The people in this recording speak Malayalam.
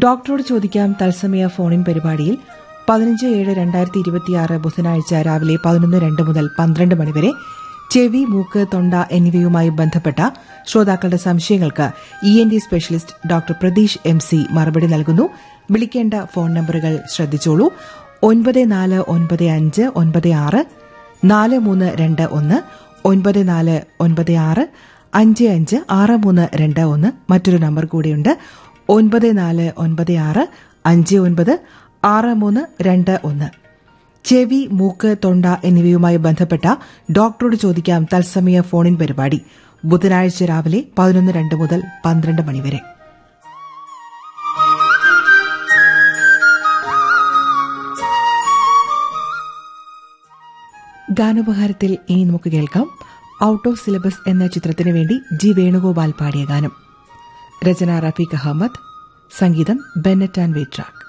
ഡോക്ടറോട് ചോദിക്കാം തത്സമയ ഫോണിൻ പരിപാടിയിൽ പതിനഞ്ച് ഏഴ് രണ്ടായിരത്തി ഇരുപത്തിയാറ് ബുധനാഴ്ച രാവിലെ പതിനൊന്ന് രണ്ട് മുതൽ പന്ത്രണ്ട് മണിവരെ ചെവി മൂക്ക് തൊണ്ട എന്നിവയുമായി ബന്ധപ്പെട്ട ശ്രോതാക്കളുടെ സംശയങ്ങൾക്ക് E N T specialist doctor Prateesh M C മറുപടി നൽകുന്നു വിളിക്കേണ്ട ഫോൺ നമ്പറുകൾ ശ്രദ്ധിച്ചോളൂ ഒൻപത് നാല് ഒൻപത് അഞ്ച് ഒൻപത് ആറ് നാല് മൂന്ന് രണ്ട് ഒന്ന് ഒൻപത് നാല് ഒൻപത് ആറ് അഞ്ച് അഞ്ച് ആറ് മൂന്ന് രണ്ട് ഒന്ന് മറ്റൊരു നമ്പർ കൂടിയുണ്ട് ഒൻപത് നാല് ഒൻപത് ആറ് അഞ്ച് ഒൻപത് ആറ് മൂന്ന് രണ്ട് ഒന്ന് ചെവി മൂക്ക് തൊണ്ട എന്നിവയുമായി ബന്ധപ്പെട്ട ഡോക്ടറോട് ചോദിക്കാം തത്സമയ ഫോണിൻ പരിപാടി ബുധനാഴ്ച രാവിലെ പതിനൊന്ന് രണ്ട് മുതൽ പന്ത്രണ്ട് മണിവരെ ഗാനോപഹാരത്തിൽ ഇനി നമുക്ക് കേൾക്കാം ഔട്ട് ഓഫ് സിലബസ് എന്ന ചിത്രത്തിനു വേണ്ടി ജി വേണുഗോപാൽ പാടിയ ഗാനം രചന റഫീഖ് അഹമ്മദ് സംഗീതം ബെന്നറ്റ് ആൻഡ് വേട്രാക്ക്